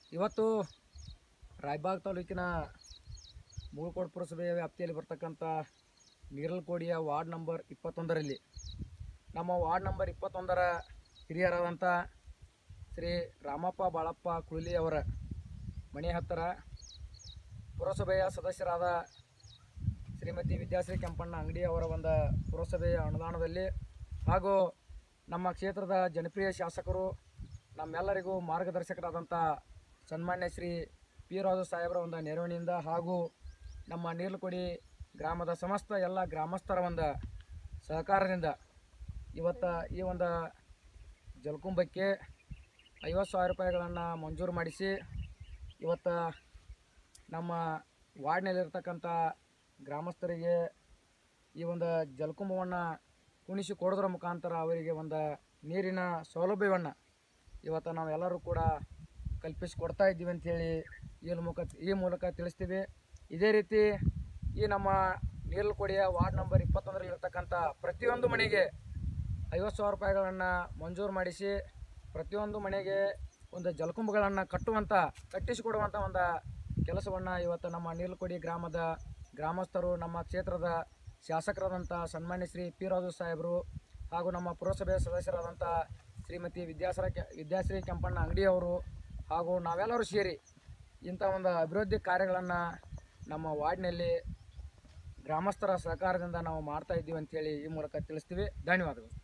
ಇವತ್ತು ರಾಯಬಾಗ್ ತಾಲೂಕಿನ ಮುಗುಳ್ಕೋಡ್ ಪುರಸಭೆಯ ವ್ಯಾಪ್ತಿಯಲ್ಲಿ ಬರ್ತಕ್ಕಂಥ ನೀರಲ್ಕೋಡಿಯ ವಾರ್ಡ್ ನಂಬರ್ ಇಪ್ಪತ್ತೊಂದರಲ್ಲಿ ನಮ್ಮ ವಾರ್ಡ್ ನಂಬರ್ ಇಪ್ಪತ್ತೊಂದರ ಹಿರಿಯರಾದಂಥ ಶ್ರೀ ರಾಮಪ್ಪ ಬಾಳಪ್ಪ ಕುಳಿಲಿ ಅವರ ಮನೆ ಹತ್ತಿರ ಪುರಸಭೆಯ ಸದಸ್ಯರಾದ ಶ್ರೀಮತಿ ವಿದ್ಯಾಶ್ರೀ ಕೆಂಪಣ್ಣ ಅಂಗಡಿ ಅವರ ಒಂದು ಪುರಸಭೆಯ ಅನುದಾನದಲ್ಲಿ ಹಾಗೂ ನಮ್ಮ ಕ್ಷೇತ್ರದ ಜನಪ್ರಿಯ ಶಾಸಕರು ನಮ್ಮೆಲ್ಲರಿಗೂ ಮಾರ್ಗದರ್ಶಕರಾದಂಥ ಸನ್ಮಾನ್ಯ ಶ್ರೀ ಪಿ ರಾಜು ಸಾಹೇಬರ ಒಂದು ನೆರವಿನಿಂದ ಹಾಗೂ ನಮ್ಮ ನೀರ್ಲಕೊಡಿ ಗ್ರಾಮದ ಸಮಸ್ತ ಎಲ್ಲ ಗ್ರಾಮಸ್ಥರ ಒಂದು ಸಹಕಾರದಿಂದ ಇವತ್ತು ಈ ಒಂದು ಜಲಕುಂಭಕ್ಕೆ ಐವತ್ತು ಸಾವಿರ ರೂಪಾಯಿಗಳನ್ನು ಮಂಜೂರು ಮಾಡಿಸಿ ಇವತ್ತು ನಮ್ಮ ವಾರ್ಡ್ನಲ್ಲಿರ್ತಕ್ಕಂಥ ಗ್ರಾಮಸ್ಥರಿಗೆ ಈ ಒಂದು ಜಲಕುಂಭವನ್ನು ಕುಣಿಸಿ ಕೊಡೋದ್ರ ಮುಖಾಂತರ ಅವರಿಗೆ ಒಂದು ನೀರಿನ ಸೌಲಭ್ಯವನ್ನು ಇವತ್ತು ನಾವೆಲ್ಲರೂ ಕೂಡ ಕಲ್ಪಿಸಿಕೊಡ್ತಾ ಇದ್ದೀವಿ ಅಂಥೇಳಿ ಈ ಮೂಲಕ ಈ ಮೂಲಕ ತಿಳಿಸ್ತೀವಿ ಇದೇ ರೀತಿ ಈ ನಮ್ಮ ನೀರ್ಲಕೊಡಿಯ ವಾರ್ಡ್ ನಂಬರ್ ಇಪ್ಪತ್ತೊಂದರಲ್ಲಿ ಇರ್ತಕ್ಕಂಥ ಪ್ರತಿಯೊಂದು ಮನೆಗೆ ಐವತ್ತು ಸಾವಿರ ರೂಪಾಯಿಗಳನ್ನು ಮಂಜೂರು ಮಾಡಿಸಿ ಪ್ರತಿಯೊಂದು ಮನೆಗೆ ಒಂದು ಜಲಕುಂಭಗಳನ್ನು ಕಟ್ಟುವಂಥ ಕಟ್ಟಿಸಿಕೊಡುವಂಥ ಒಂದು ಕೆಲಸವನ್ನು ಇವತ್ತು ನಮ್ಮ ನೀಲಕೊಡಿ ಗ್ರಾಮದ ಗ್ರಾಮಸ್ಥರು ನಮ್ಮ ಕ್ಷೇತ್ರದ ಶಾಸಕರಾದಂಥ ಸನ್ಮಾನ್ಯ ಶ್ರೀ ಪಿ ರಾಜು ಸಾಹೇಬರು ಹಾಗೂ ನಮ್ಮ ಪುರಸಭೆ ಸದಸ್ಯರಾದಂಥ ಶ್ರೀಮತಿ ವಿದ್ಯಾಸರ ಕೆ ವಿದ್ಯಾಶ್ರೀ ಕೆಂಪಣ್ಣ ಅಂಗಡಿಯವರು ಹಾಗೂ ನಾವೆಲ್ಲರೂ ಸೇರಿ ಇಂಥ ಒಂದು ಅಭಿವೃದ್ಧಿ ಕಾರ್ಯಗಳನ್ನು ನಮ್ಮ ವಾರ್ಡ್ನಲ್ಲಿ ಗ್ರಾಮಸ್ಥರ ಸಹಕಾರದಿಂದ ನಾವು ಮಾಡ್ತಾ ಇದ್ದೀವಿ ಅಂತೇಳಿ ಈ ಮೂಲಕ ತಿಳಿಸ್ತೀವಿ ಧನ್ಯವಾದಗಳು